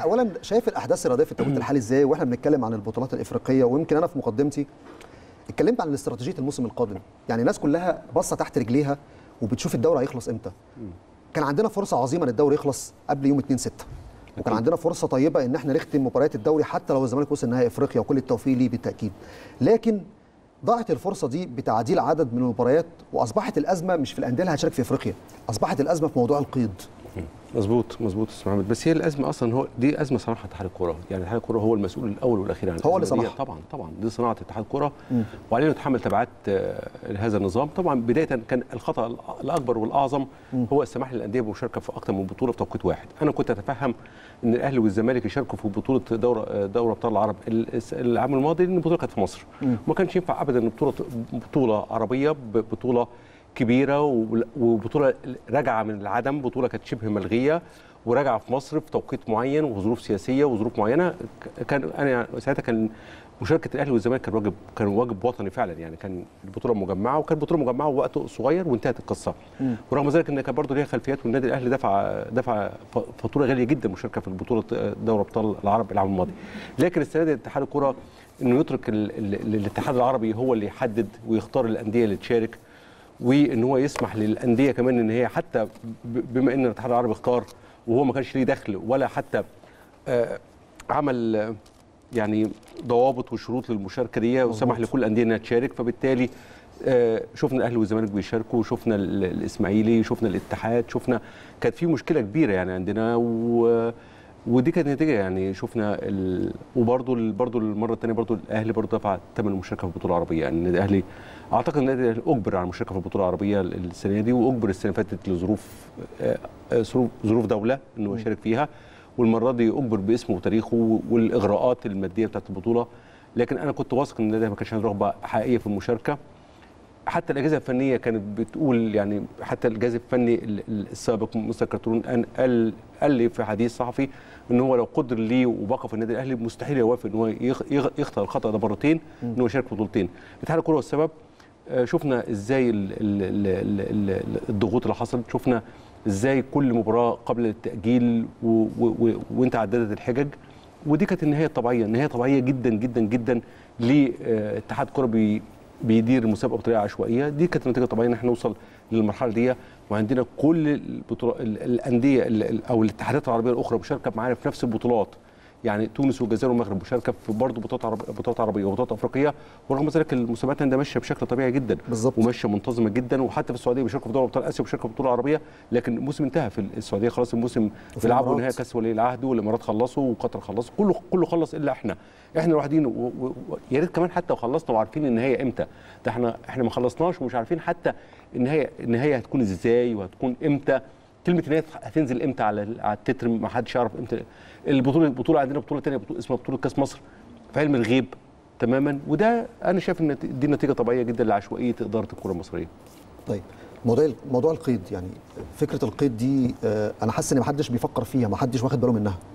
اولا شايف الاحداث الرياضيه في التوقيت الحالي ازاي واحنا بنتكلم عن البطولات الافريقيه ويمكن انا في مقدمتي اتكلمت عن استراتيجيه الموسم القادم يعني الناس كلها باصه تحت رجليها وبتشوف الدوري هيخلص امتى كان عندنا فرصه عظيمه ان الدوري يخلص قبل يوم 2 6 وكان عندنا فرصه طيبه ان احنا نختم مباريات الدوري حتى لو الزمالك وصل نهائي افريقيا وكل التوفيق ليه بالتاكيد لكن ضاعت الفرصه دي بتعديل عدد من المباريات واصبحت الازمه مش في الانديه اللي هتشارك في افريقيا اصبحت الازمه في موضوع القيد مظبوط مظبوط استاذ محمد بس هي الازمه اصلا هو دي ازمه صنعها اتحاد الكوره يعني اتحاد الكوره هو المسؤول الاول والاخير عن هو اللي الأزمة دي. صنعها. طبعا طبعا دي صناعه اتحاد الكوره وعلينا نتحمل تبعات آه، هذا النظام طبعا بدايه كان الخطا الأ- الاكبر والاعظم هو السماح للانديه بالمشاركه في اكثر من بطوله في توقيت واحد انا كنت اتفهم ان الاهلي والزمالك يشاركوا في بطوله دوره آه، دوره ابطال العرب ال- الس- العام الماضي لان البطوله كانت في مصر ما كانش ينفع ابدا بطوله بطوله عربيه ببطوله كبيره وبل- وبطوله راجعه من العدم بطوله كانت شبه ملغيه وراجعه في مصر في توقيت معين وظروف سياسيه وظروف معينه ك- كان انا ساعتها كان مشاركه الاهلي والزمالك كان واجب كان واجب وطني فعلا يعني كان البطوله مجمعه وكانت بطوله مجمعه ووقت صغير وانتهت القصه ورغم ذلك ان كان برضه ليها خلفيات والنادي الاهلي دفع دفع ف- فاتوره غاليه جدا مشاركه في البطوله دوري ابطال العرب العام الماضي لكن السنه دي اتحاد الكره انه يترك ال ال الاتحاد العربي هو اللي يحدد ويختار الانديه اللي تشارك وان هو يسمح للانديه كمان ان هي حتى ب- بما ان الاتحاد العربي اختار وهو ما كانش ليه دخل ولا حتى آه، عمل آه، يعني ضوابط وشروط للمشاركه دي وسمح لكل الانديه انها تشارك فبالتالي آه، شفنا الاهلي والزمالك بيشاركوا شفنا ال- الاسماعيلي شفنا الاتحاد شفنا كانت في مشكله كبيره يعني عندنا و ودي كانت نتيجه يعني شفنا ال... وبرده برضه المره الثانيه برضه الاهلي برضه دفع ثمن المشاركه في البطوله العربيه يعني النادي الاهلي اعتقد النادي الاهلي اجبر على المشاركه في البطوله العربيه السنه دي واجبر السنه اللي فاتت لظروف آه، آه، ظروف ظروف دوله انه يشارك فيها والمره دي اجبر باسمه وتاريخه والاغراءات الماديه بتاعت البطوله لكن انا كنت واثق ان النادي ما كانش عنده رغبه حقيقيه في المشاركه حتى الاجهزه الفنيه كانت بتقول يعني حتى الجهاز الفني ال- ال- السابق مستر كرتون أن- قال قال لي في حديث صحفي ان هو لو قدر ليه وبقى في النادي الاهلي مستحيل يوافق ان هو يخ- يغ- يخطا الخطا ده مرتين ان هو يشارك في بطولتين اتحاد الكره هو السبب آه، شفنا ازاي ال- ال- ال- ال- ال- الضغوط اللي حصلت شفنا ازاي كل مباراه قبل التاجيل و- و- و- وانت عددت الحجج ودي كانت النهايه الطبيعيه النهايه طبيعيه جدا جدا جدا لاتحاد كره بي بيدير المسابقه بطريقه عشوائيه دي كانت النتيجه الطبيعيه ان احنا نوصل للمرحله دي وعندنا كل البطولات الانديه ال- ال- او الاتحادات العربيه الاخرى مشاركه معانا في نفس البطولات يعني تونس والجزائر والمغرب مشاركه في برضه بطولات عرب... بطولات عربيه وبطولات افريقيه ورغم ذلك المسابقات عندنا ماشيه بشكل طبيعي جدا بالظبط. وماشيه منتظمه جدا وحتى في السعوديه بيشاركوا في دوري ابطال اسيا وبيشاركوا في بطوله عربيه لكن الموسم انتهى في السعوديه خلاص الموسم وفي بيلعبوا الإمارات. نهائي كاس ولي العهد والامارات خلصوا وقطر خلصوا كله كله خلص الا احنا احنا الوحيدين و- و- و- يا ريت كمان حتى وخلصنا وعارفين النهايه امتى ده احنا احنا ما خلصناش ومش عارفين حتى النهايه النهايه هتكون ازاي وهتكون امتى كلمه النهايه هتنزل امتى على ال- على التتر ما حدش يعرف امتى البطوله البطوله عندنا بطوله ثانيه بطولة اسمها بطوله كاس مصر في علم الغيب تماما وده انا شايف ان دي نتيجه طبيعيه جدا لعشوائيه اداره الكره المصريه طيب موضوع موضوع القيد يعني فكره القيد دي آه، انا حاسس ان ما حدش بيفكر فيها ما حدش واخد باله منها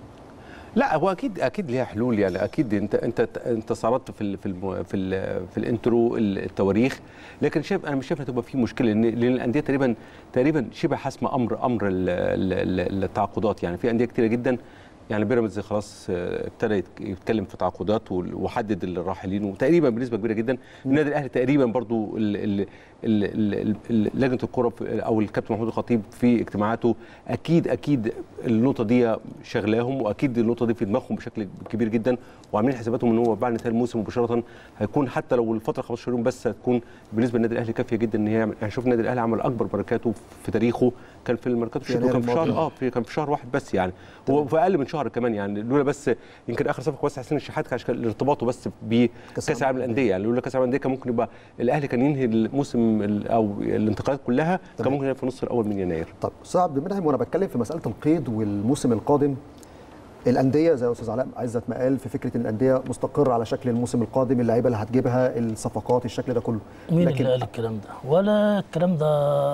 لا هو اكيد اكيد ليها حلول يعني اكيد انت انت انت استعرضت في ال في الم في ال في الانترو التواريخ لكن شايف انا مش شايف هتبقى في مشكله لان لان الانديه تقريبا تقريبا شبه حاسمه امر امر ال- ال- ال- التعاقدات يعني في انديه كتيره جدا يعني بيراميدز خلاص آه، ابتدى يتك- يتكلم في تعاقدات وال- وحدد الراحلين وتقريبا بنسبه كبيره جدا النادي الاهلي تقريبا برضو ال- ال- ال- ال- ال- لجنه الكره في- او الكابتن محمود الخطيب في اجتماعاته اكيد اكيد النقطه دي شغلاهم واكيد النقطه دي في دماغهم بشكل كبير جدا وعاملين حساباتهم ان هو بعد انتهاء الموسم مباشره هيكون حتى لو الفتره 15 يوم بس هتكون بالنسبه للنادي الاهلي كافيه جدا ان هي يعمل يعني شوف النادي الاهلي عمل اكبر بركاته في تاريخه كان في الميركاتو في الشتوي يناير كان في شهر الماضي. اه في كان في شهر واحد بس يعني هو في اقل من شهر كمان يعني لولا بس يمكن اخر صفقه بس حسين الشحات كان عشان ارتباطه بس بكاس العالم للانديه يعني لولا كاس العالم للانديه كان ممكن يبقى الاهلي كان ينهي الموسم ال- او الانتقالات كلها كان تمام. ممكن يبقى في النص الاول من يناير طب استاذ عبد المنعم وانا بتكلم في مساله القيد والموسم القادم الانديه زي استاذ علاء عزت ما قال في فكره ان الانديه مستقره على شكل الموسم القادم اللعيبه اللي هتجيبها الصفقات الشكل ده كله مين اللي قال الكلام ده؟ ولا الكلام ده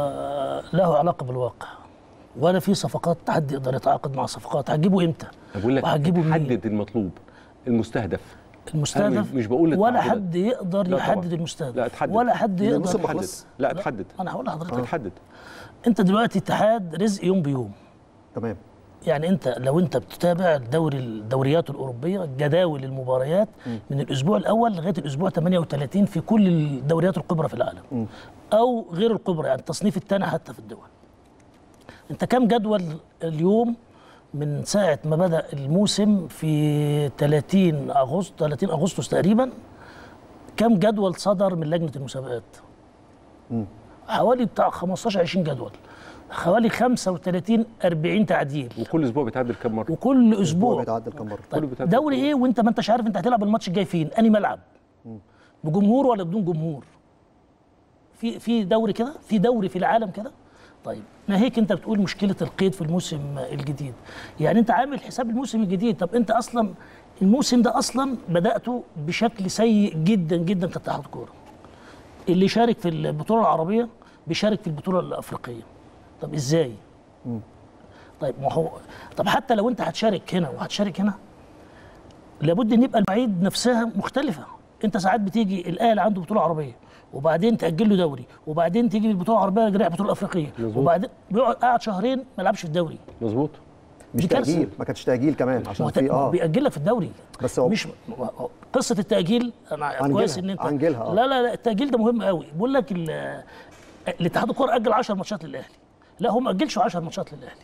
له علاقه بالواقع ولا في صفقات حد يقدر يتعاقد مع صفقات هتجيبه امتى؟ بقول لك وهتجيبه منين؟ حدد المطلوب المستهدف المستهدف مش- مش بقول ولا التعاقدات. حد يقدر لا طبعاً. يحدد المستهدف لا اتحدد. ولا حد لأن يقدر الموسم ما اتحدد خلص. لا اتحدد انا هقول لحضرتك اتحدد انت دلوقتي اتحاد رزق يوم بيوم تمام يعني انت لو انت بتتابع الدوري الدوريات الاوروبيه جداول المباريات من الاسبوع الاول لغايه الاسبوع 38 في كل الدوريات الكبرى في العالم او غير الكبرى يعني التصنيف الثاني حتى في الدول انت كم جدول اليوم من ساعه ما بدا الموسم في 30 اغسطس 30 اغسطس تقريبا كم جدول صدر من لجنه المسابقات حوالي بتاع 15 20 جدول حوالي 35 40 تعديل وكل اسبوع بيتعدل كام مره وكل هو اسبوع بيتعدل كم مره كله طيب بيتعدل. دوري ايه وانت ما انتش عارف انت هتلعب الماتش الجاي فين انهي ملعب بجمهور ولا بدون جمهور في في دوري كده في دوري في العالم كده طيب ناهيك انت بتقول مشكله القيد في الموسم الجديد يعني انت عامل حساب الموسم الجديد طب انت اصلا الموسم ده اصلا بداته بشكل سيء جدا جدا كاتحاد كوره اللي شارك في البطوله العربيه بيشارك في البطوله الافريقيه طب ازاي طيب ما هو طب حتى لو انت هتشارك هنا وهتشارك هنا لابد ان يبقى المواعيد نفسها مختلفه انت ساعات بتيجي الاهلي عنده بطوله عربيه وبعدين تاجل له دوري وبعدين تيجي البطوله العربيه يرجع بطوله افريقيه مظبوط. وبعدين بيقعد قاعد شهرين ما يلعبش في الدوري مظبوط مش دي كارثة. تاجيل ما كانش تاجيل كمان ما عشان هو في اه بيأجل لك في الدوري بس هو- مش قصه التاجيل انا عنجلها- كويس ان انت عنجلها، آه. لا لا لا التاجيل ده مهم قوي بقول لك ال- الاتحاد الكوره اجل 10 ماتشات للاهلي لا هو ما اجلش 10 ماتشات للاهلي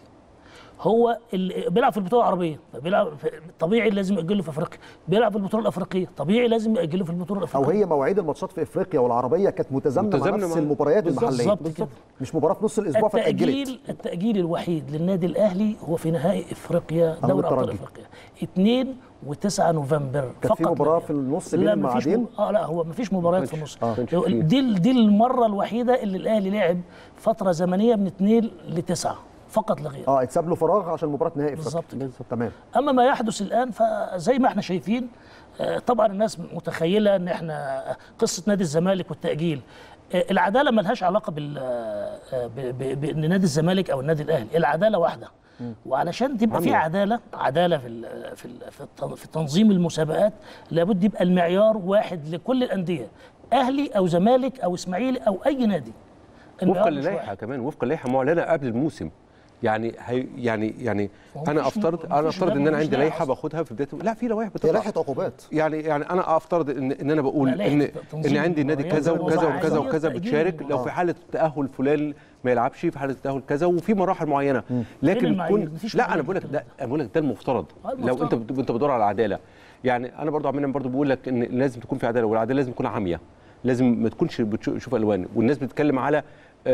هو اللي بيلعب في البطوله العربيه فبيلعب في- طبيعي لازم ياجله في افريقيا بيلعب في البطوله الافريقيه طبيعي لازم ياجله في البطوله او الافريقيه هي مواعيد الماتشات في افريقيا والعربيه كانت متزامنه مع متزامنة نفس مع- المباريات بالظبط، المحليه بالظبط كده مش مباراه في نص الاسبوع فاتاجلت التأجيل التأجيل الوحيد للنادي الأهلي هو في نهائي إفريقيا أمام دوري أبطال الترجي. إفريقيا 2 و9 نوفمبر كانت في فقط مباراة لا في النص لا بين مفيش الميعادين؟ مب- اه لا هو مفيش مباريات في النص آه. كانش فيه. دي دي المرة الوحيدة اللي الأهلي لعب فترة زمنية من 2 ل 9 فقط لا غير اه اتساب له فراغ عشان مباراه نهائي افريقيا بالظبط كده. تمام اما ما يحدث الان فزي ما احنا شايفين آه، طبعا الناس متخيله ان احنا قصه نادي الزمالك والتاجيل آه، العداله ملهاش علاقه بال آه، ب- ب- بان نادي الزمالك او النادي الاهلي العداله واحده وعلشان تبقى في عداله عداله في ال- في ال- في التن- في تنظيم المسابقات لابد يبقى المعيار واحد لكل الانديه اهلي او زمالك او اسماعيلي او اي نادي المعيار وفقا مش للائحه واحد. كمان وفقا للائحه معلنه قبل الموسم يعني هي يعني يعني هو انا مفيش- افترض انا مفيش افترض ان لائحة- انا مفيش عندي لائحة لائحه أصلاً. باخدها في بدايه لا في لوائح هي بتطلع لائحه عقوبات يعني يعني انا افترض ان ان انا بقول لا، لائحة ان تنظيم ان عندي نادي المباريات كذا وكذا والوضع وكذا عايز وكذا تأجيل بتشارك لو آه. في حاله تاهل فلان ما يلعبش في حاله تاهل كذا وفي مراحل معينه لكن المعايير؟ تكون مفيش لا انا معايير بقول لك كده. ده انا بقول لك ده المفترض آه، لو انت المفترض. بت- انت بتدور على العداله يعني انا برضو عمال برضو بقول لك ان لازم تكون في عداله والعداله لازم تكون عاميه لازم ما تكونش بتشوف الوان والناس بتتكلم على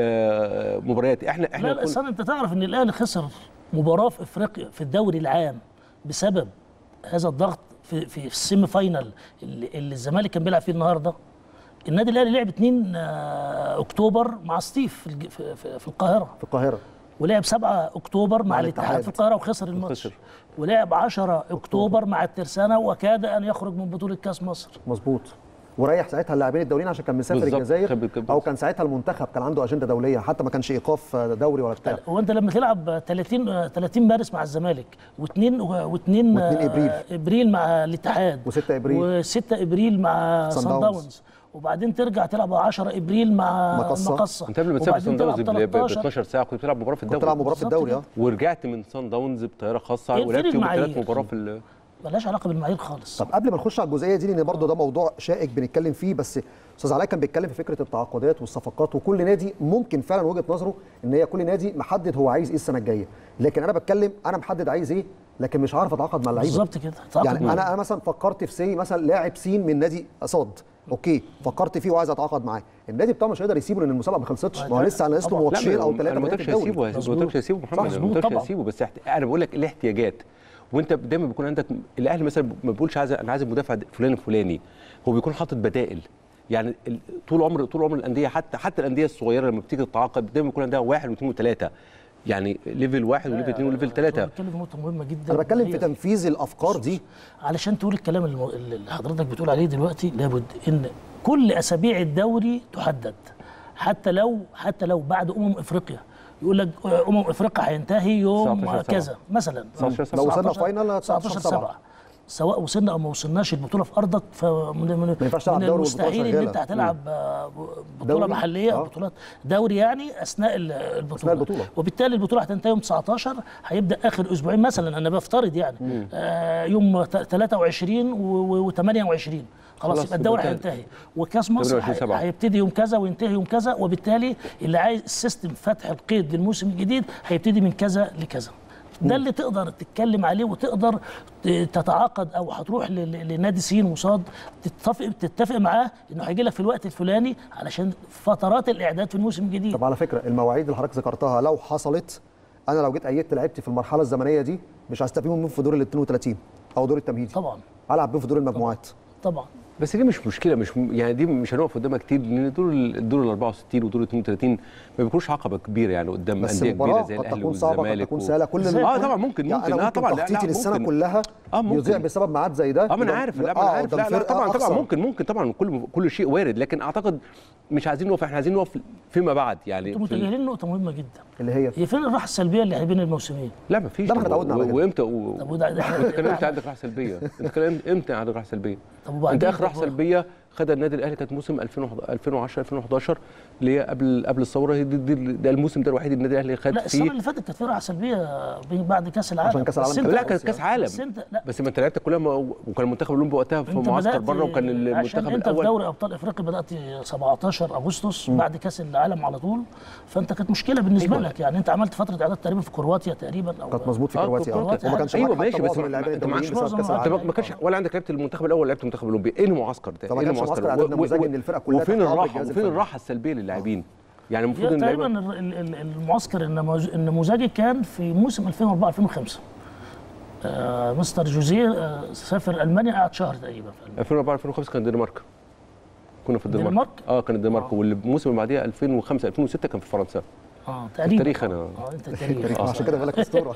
آه، مباريات احنا احنا لا لا كل- استنى انت تعرف ان الاهلي خسر مباراه في افريقيا في الدوري العام بسبب هذا الضغط في في السيمي فاينال اللي, اللي الزمالك كان بيلعب فيه النهارده النادي الاهلي لعب 2 آه، اكتوبر مع ستيف في الج- في, في, في القاهره في القاهره ولعب 7 اكتوبر مع, مع الاتحاد الاتحاد. في القاهره وخسر الماتش وخسر. ولعب 10 اكتوبر مع الترسانه وكاد ان يخرج من بطوله كاس مصر مظبوط وريح ساعتها اللاعبين الدوليين عشان كان مسافر بالظبط. الجزائر كان- كان- او كان ساعتها المنتخب كان عنده اجنده دوليه حتى ما كانش ايقاف دوري ولا بتاع هو انت لما تلعب 30 آه، 30 مارس مع الزمالك واثنين واثنين واتنين إبريل. ابريل مع الاتحاد و6 ابريل و6 ابريل مع صن صن داونز. داونز وبعدين ترجع تلعب 10 ابريل مع مقصة. مقصه انت قبل ما تسافر وبعدين سان داونز تلعب ب 13 12 ساعه كنت بتلعب مباراه في كنت الدوري بتلعب مباراه في بالظبط الدوري كده. اه ورجعت من سان داونز بطياره خاصه إيه ولعبت يوم المعايير؟ الثلاث مباراه في ال- ملهاش علاقه بالمعايير خالص طب قبل ما نخش على الجزئيه دي لان برضه ده موضوع شائك بنتكلم فيه بس استاذ علاء كان بيتكلم في فكره التعاقدات والصفقات وكل نادي ممكن فعلا وجهه نظره ان هي كل نادي محدد هو عايز ايه السنه الجايه لكن انا بتكلم انا محدد عايز ايه لكن مش عارف اتعاقد مع اللعيبه بالظبط كده تعاقد يعني معاه. انا انا مثلا فكرت في سي مثلا لاعب سين من نادي صاد اوكي فكرت فيه وعايز اتعاقد معاه النادي بتاعه مش هيقدر يسيبه لان المسابقه ما خلصتش ما هو لسه ناقص له طبعاً. ماتشين لا، او ما- ثلاثه انا ما من قلتلكش الدوري هسيبه ما مظبوط. قلتلكش هسيبه محمد انا ما مظبوط قلتلكش طبعاً. هسيبه بس احت- انا بقول لك الاحتياجات وانت دايما بيكون عندك الاهلي مثلا ما بيقولش عايز انا عايز المدافع فلان الفلاني هو بيكون حاطط بدائل يعني ال- طول عمر طول عمر الانديه حتى حتى الانديه الصغيره لما بتيجي تتعاقد دايما بيكون عندها واحد واثنين وثلاثه يعني ليفل واحد وليفل اثنين وليفل أنا ثلاثه بتكلم في نقطه مهمه جدا انا بتكلم في هي تنفيذ الافكار دي علشان تقول الكلام الم- اللي حضرتك بتقول عليه دلوقتي لابد ان كل اسابيع الدوري تحدد حتى لو حتى لو بعد امم افريقيا يقول لك امم افريقيا هينتهي يوم 19 سبعة. كذا مثلا 19 لو وصلنا 19 فاينل 19 19 7 7 سواء وصلنا او ما وصلناش البطوله في ارضك فمن من, ينفعش تلعب من دوري والبطولة المستحيل ان شغالة. انت هتلعب آه، بطوله دوري؟ محليه او آه. بطولات دوري يعني اثناء ال- البطوله البطولة. وبالتالي البطوله هتنتهي يوم 19 هيبدا اخر اسبوعين مثلا انا بفترض يعني آه يوم ت- 23 و28 خلاص خلاص يبقى الدوري يبقى هينتهي وكاس مصر 28 هي- سبعة. هيبتدي يوم كذا وينتهي يوم كذا وبالتالي اللي عايز السيستم فتح القيد للموسم الجديد هيبتدي من كذا لكذا ده اللي تقدر تتكلم عليه وتقدر ت- تتعاقد او هتروح ل- ل- لنادي سين وصاد تتفق تتفق معاه انه هيجي لك في الوقت الفلاني علشان فترات الاعداد في الموسم الجديد طب على فكره المواعيد اللي حضرتك ذكرتها لو حصلت انا لو جيت ايدت لعبتي في المرحله الزمنيه دي مش هستفيد منهم في دور ال 32 او دور التمهيدي طبعا هلعب بيهم في دور المجموعات طبعا بس دي مش مشكله مش م- يعني دي مش هنقف قدامها كتير لان دور ال- الدور ال 64 ودور ال 32 ما بيكونوش عقبه كبيره يعني قدام بس انديه المباراه كبيره زي قد الاهلي تكون صعبه قد والزمالك تكون و- سهله كل إزاي؟ اه طبعا ممكن يعني ممكن انا اه ممكن طبعا لا تخطيطي لا للسنه ممكن. كلها اه ممكن يضيع بسبب ميعاد زي ده اه ما انا يبقى- عارف لا ما آه، انا عارف قدام لا, لا فرقة طبعا طبعا أخسر. ممكن ممكن طبعا كل كل شيء وارد لكن اعتقد مش عايزين نقف احنا عايزين نقف فيما بعد يعني انتوا في ال- متجاهلين نقطه مهمه جدا اللي هي هي فين الراحه السلبيه اللي بين الموسمين لا ما فيش لا، ما احنا اتعودنا على كده. وامتى و... طب وده- ده- انت كان امتى عندك راحه سلبيه؟ انت كان امتى عندك راحه سلبيه؟ طب وبعدين انت اخر طب راحه و- سلبيه خدها النادي الاهلي كانت موسم 2011 2010 2011 اللي هي قبل قبل الثوره هي دي, دي ده الموسم ده الوحيد النادي الاهلي خد لا السنه فيه اللي فاتت كانت في راحه سلبيه بعد كاس العالم عشان كأس بس العالم انت- لا كان كاس عالم بس انت لا بس ما انت لعبت كلها م- وكان المنتخب الاولمبي وقتها في انت معسكر بدأت بره وكان عشان المنتخب انت في الاول دوري ابطال افريقيا بدات 17 اغسطس بعد كاس العالم على طول فانت كانت مشكله بالنسبه أيوة. لك يعني انت عملت فتره اعداد تقريبا في كرواتيا تقريبا او كانت مظبوط في آه، كرواتيا كرواتيا. اه وما كانش ايوه معاك ماشي حتى بس معظم ما- اللاعبين انت معكش الدوليين بسبب كاس معظم انت العالم ما ما كانش ولا عندك لعبت المنتخب الاول ولا لعبت المنتخب الاولمبي ايه المعسكر ده؟ فما ايه كانش المعسكر معسكر إعداد و- و- نموذجي إن الفرقة كلها وفين تتعاقد الراحه بالجهاز وفين الفني؟ الراحه السلبيه للاعبين؟ يعني المفروض هي ان تقريبا اللعيبه ال- ال- ال- المعسكر النموذ- النموذجي كان في موسم 2004 2005 آه مستر جوزيه آه سافر المانيا قعد شهر تقريبا في ألمانيا. 2004 2005 كان الدنمارك كنا في الدنمارك الدنمارك؟ اه كان الدنمارك والموسم اللي بعديها 2005 2006 كان في فرنسا اه تقريبا التاريخ أنا- اه انت التاريخ التاريخ عشان كده بالك اسطوره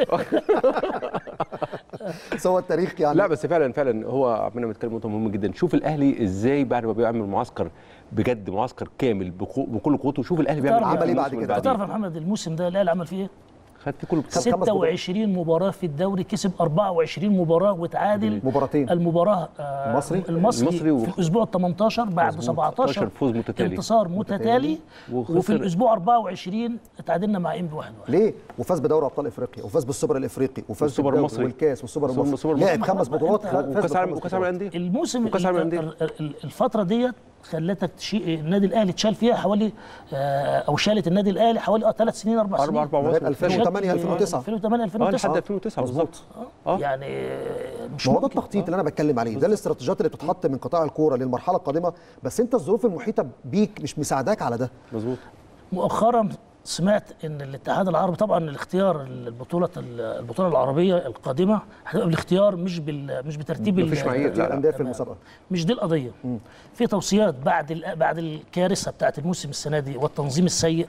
بس هو التاريخ يعني لا بس فعلا فعلا هو عمالنا بنتكلم نقطه مهمه جدا شوف الاهلي ازاي بعد ما بيعمل معسكر بجد معسكر كامل بقو- بكل قوته شوف الاهلي بيعمل تعرف إيه في عمل إيه بعد الموسم كده؟ اللي انت تعرف يا بعديه. محمد الموسم ده الاهلي عمل فيه ايه؟ خد فيه كل خد خمس بطولات. 26 مباراة في الدوري كسب 24 مباراة وتعادل مباراتين. المباراة آه، المصري؟ المصري, المصري و- في الأسبوع 18 بعد مظبوط. 17 17 فوز متتالي. انتصار متتالي وخسر- وفي الأسبوع 24 اتعادلنا مع إنبي 1 1 ليه؟ وفاز بدوري ابطال افريقيا وفاز بالسوبر الافريقي وفاز والسوبر بالدوري المصري. والكاس والسوبر والسوبر- المصري السوبر لعب المصري. خمس ما- بطولات أنت- فاز وكاس عالم بخمس وكاس عالم بطولات. الانديه الموسم وكأس العالم ال- للأندية. ال- ال- الفترة ديت خلتك تشيء النادي الأهلي اتشال فيها حوالي آه، أو شالت النادي الأهلي حوالي اه ثلاث سنين أربع اربع سنين اربع لغاية مواسم 2008 2009 2008 اه 2009 لحد 2009 بالظبط آه. آه. يعني آه، مش ما هو ده ممكن التخطيط اللي انا بتكلم عليه ده الاستراتيجيات اللي بتتحط من قطاع الكوره للمرحله القادمه بس انت الظروف المحيطه بيك مش مساعداك على ده مظبوط مؤخرا سمعت ان الاتحاد العربي طبعا الاختيار البطوله البطوله العربيه القادمه هتبقى بالاختيار مش بال مش بترتيب ال- مفيش معايير، لا، لا. الانديه في تمام. المسابقه مش دي القضيه في توصيات بعد ال- بعد الكارثه بتاعت الموسم السنه دي والتنظيم السيء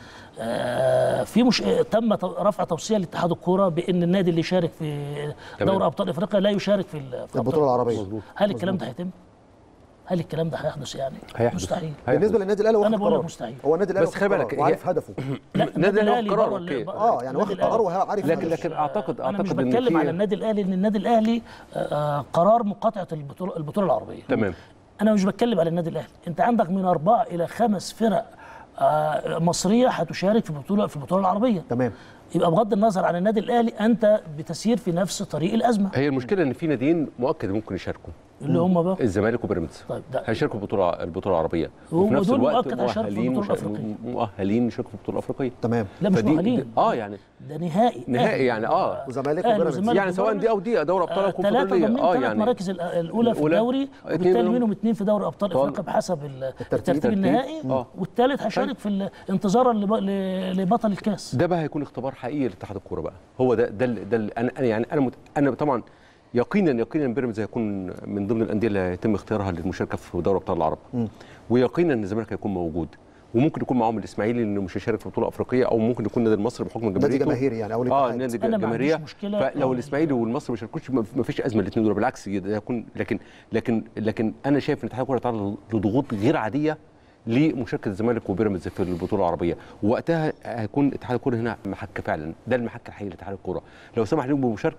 آه في مش تم تو- رفع توصيه لاتحاد الكوره بان النادي اللي يشارك في تمام. دوري ابطال افريقيا لا يشارك في ال- في البطوله العربيه مظبوط. هل الكلام ده هيتم؟ هل الكلام ده هيحدث يعني؟ هيحدث. مستحيل هيحدث. بالنسبه للنادي الاهلي واخد أنا بقول لك قرار. مستحيل. هو النادي الاهلي بس واخد خلي قرار بالك، وعارف هي- هدفه لا النادي الأهلي الأهلي قرار، بره ال- أوكي. بره- اه يعني واخد النادي قرار الأهلي. وعارف لكن هدفه. لكن اعتقد انا مش اعتقد ان بتكلم على في النادي الاهلي ان النادي الاهلي آه، آه، قرار مقاطعه البطوله البطوله العربيه تمام انا مش بتكلم على النادي الاهلي انت عندك من اربعه الى خمس فرق آه، مصريه هتشارك في البطوله في البطوله العربيه تمام يبقى بغض النظر عن النادي الاهلي انت بتسير في نفس طريق الازمه هي المشكله ان في ناديين مؤكد ممكن يشاركوا اللي هم بقى الزمالك وبيراميدز طيب ده هيشاركوا في البطوله البطوله العربيه ودول وفي نفس الوقت مؤكد هيشاركوا في مؤهلين البطولة مش- الأفريقية. مؤهلين يشاركوا في البطوله الافريقيه تمام لا مش فدي- مؤهلين اه يعني ده نهائي نهائي أهلي. يعني اه وزمالك أهلي وبيراميدز وزمالك يعني سواء دي او دي دوري ابطال او ثلاثة كونفدراليه ضمن اه ثلاث يعني مراكز الأ- الأولى في الأولى، الدوري اتنين وبالتالي منهم- منهم اثنين في دوري أبطال طبعاً. أفريقيا بحسب ال- الترتيب. الترتيب النهائي آه. والثالث هيشارك في ال- انتظارا لب- ل- لبطل الكاس ده بقى هيكون اختبار حقيقي لاتحاد الكوره بقى هو ده ده ال- ده ال- انا أنا يعني انا مت... انا طبعا يقينا يقينا بيراميدز هيكون من ضمن الانديه اللي هيتم اختيارها للمشاركه في دوري ابطال العرب ويقينا ان الزمالك هيكون موجود وممكن يكون معاهم الاسماعيلي لانه مش هيشارك في بطوله افريقيه او ممكن يكون النادي المصري بحكم نادي جماهيريته جماهيري يعني او اه الاتحاد نادي أنا ما جماهيريه عنديش مشكلة. فلو آه. الاسماعيلي والمصري ما شاركوش ما فيش ازمه الاثنين دول بالعكس ده يكون لكن لكن لكن انا شايف ان اتحاد الكوره تعرض لضغوط غير عاديه لمشاركه الزمالك وبيراميدز في البطوله العربيه وقتها هيكون اتحاد الكوره هنا محك فعلا ده المحك الحقيقي لاتحاد الكوره لو سمح لهم بالمشاركه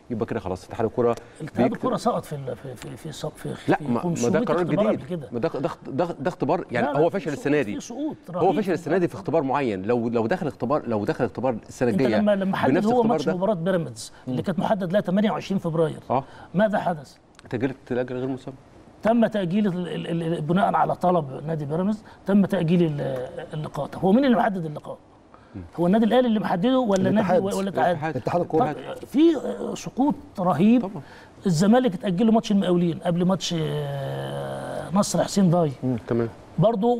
يبقى كده خلاص اتحاد الكره الاتحاد بيكتب- الكره سقط في ال- في في في, في, في لا في ما ما 500 ده قرار اختبار جديد قبل كده ما ده ده ده, ده اختبار يعني لا، لا، هو في فشل سقوط- السنه دي في سقوط هو رهيب فشل السنه دي في اختبار معين لو لو دخل اختبار لو دخل اختبار السنه انت الجايه لما لما حدد بنفس هو الاختبار ماتش ده مباراه بيراميدز اللي كانت محدد لها 28 فبراير اه ماذا حدث؟ تاجلت الاجل غير مسمى تم تاجيل ال- ال- ال- بناء على طلب نادي بيراميدز تم تاجيل ال- اللقاء طب هو مين اللي محدد اللقاء؟ هو النادي الاهلي اللي محدده ولا النادي الاتحاد. ولا الاتحاد؟ اتحاد الكوره طب في سقوط رهيب طبعا. الزمالك اتاجل له ماتش المقاولين قبل ماتش آه، نصر حسين ضاي تمام برضه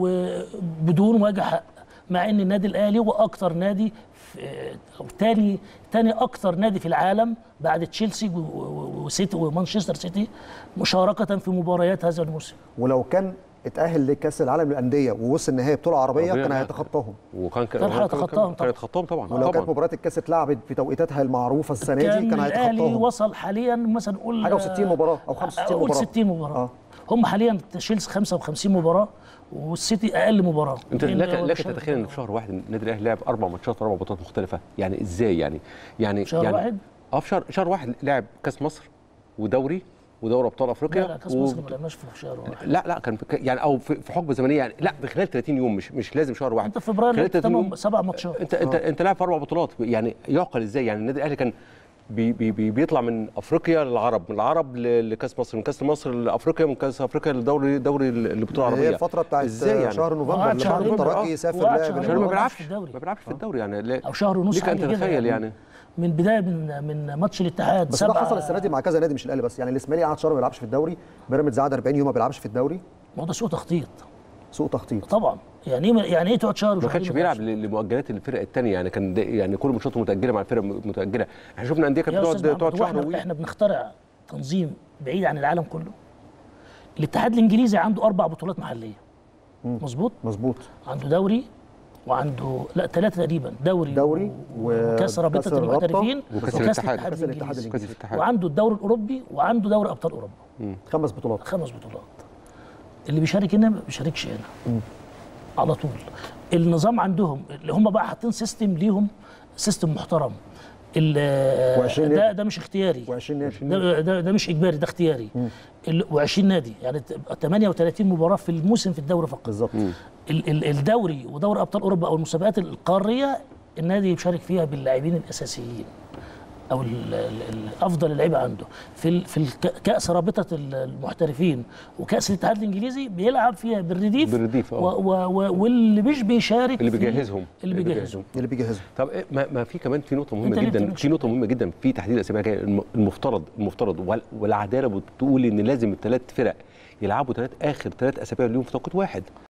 وبدون وجه حق مع ان النادي الاهلي هو اكتر نادي في- او تاني تاني اكتر نادي في العالم بعد تشيلسي و- و- وسيتي ومانشستر سيتي مشاركه في مباريات هذا الموسم ولو كان اتاهل لكاس العالم للانديه ووصل نهائي بطوله عربيه عربية، كان لا. هيتخطاهم وكان كان هيتخطاهم طبعا. كان هيتخطاهم طبعا ولو كانت طبعا مباراه الكاس اتلعبت في توقيتاتها المعروفه السنه دي كان كان الاهلي هيتخطاهم وصل حاليا مثلا نقول حاجه و60 مباراه او 65 اقول مباراه 60 مباراه آه. هم حاليا تشيلسي 55 مباراه والسيتي اقل مباراه انت لأن لك هو لك بيشارك تتخيل ان في شهر واحد النادي الاهلي لعب اربع ماتشات في اربع بطولات مختلفه يعني ازاي يعني يعني شهر يعني واحد؟ اه في شهر شهر واحد لعب كاس مصر ودوري ودوري ابطال افريقيا لا لا كاس و- مصر ما لعبناش في شهر واحد لا لا كان في ك- يعني او في في حقبه زمنيه يعني لا في خلال 30 يوم مش مش لازم شهر واحد انت في فبراير خلال لعبت 30 يوم تمام سبع ماتشات انت انت انت لاعب في اربع بطولات يعني يعقل ازاي يعني النادي الاهلي كان بي بي بي بيطلع من افريقيا للعرب من العرب ل- لكاس مصر من كاس مصر لافريقيا من كاس افريقيا لدوري دوري البطوله العربيه هي الفتره بتاعت ازاي يعني شهر نوفمبر وقعد لما شهرين الترجي آه. يسافر وقعد لاعب شهرين عشان ما ما بيلعبش في الدوري. ما بيلعبش في الدوري يعني لا- او شهر ونص ليك ان حاجة كده تتخيل يعني من بدايه من من ماتش الاتحاد بس ده سبعة- حصل السنه دي مع كذا نادي مش الاهلي بس يعني الاسماعيلي قعد شهر ما بيلعبش في الدوري بيراميدز قعد 40 يوم ما بيلعبش في الدوري ما هو ده سوء تخطيط سوء تخطيط طبعا يعني ايه يعني ايه تقعد شهر ما وشهرين كانش بيلعب ل- لمؤجلات الفرق الثانيه يعني كان ده- يعني كل ماتشاته متاجله مع الفرق م- متاجله احنا شفنا انديه كانت يا بتقعد استاذ تقعد محمد هو شهر احنا, وي- احنا بنخترع تنظيم بعيد عن العالم كله الاتحاد الانجليزي عنده اربع بطولات محليه مظبوط مظبوط عنده دوري وعنده لا ثلاثه تقريبا دوري دوري و- و- وكاس كأس رابطه الرابطة المحترفين وكأس وكاس الاتحاد. الاتحاد كأس الاتحاد الانجليزي كاس الاتحاد وعنده الدوري الاوروبي وعنده دوري ابطال اوروبا خمس بطولات خمس بطولات اللي بيشارك هنا ما بيشاركش هنا على طول النظام عندهم اللي هم بقى حاطين سيستم ليهم سيستم محترم ال- وعشرين ده نادي. ده مش اختياري و20 نادي ده, ده, ده مش اجباري ده اختياري ال- و20 نادي يعني تبقى 38 مباراه في الموسم في الدوري فقط بالظبط ال- ال- الدوري ودوري ابطال اوروبا او المسابقات القاريه النادي يشارك فيها باللاعبين الاساسيين او ال- ال- ال- افضل اللعيبه عنده في ال- في الك- كاس رابطه ال- المحترفين وكاس الاتحاد الانجليزي بيلعب فيها بالرديف بالرديف، و آه. و و واللي مش بيشارك اللي في- بيجهزهم اللي بيجهزهم اللي بيجهزوا طب إيه ما, ما في كمان في نقطه أنت مهمه ليه جدا بتعملش في نقطه مهمه جدا في تحديد الاسابيع الجايه الم- المفترض المفترض وال- والعداله بتقول ان لازم الثلاث فرق يلعبوا ثلاث اخر ثلاث اسابيع اليوم في توقيت واحد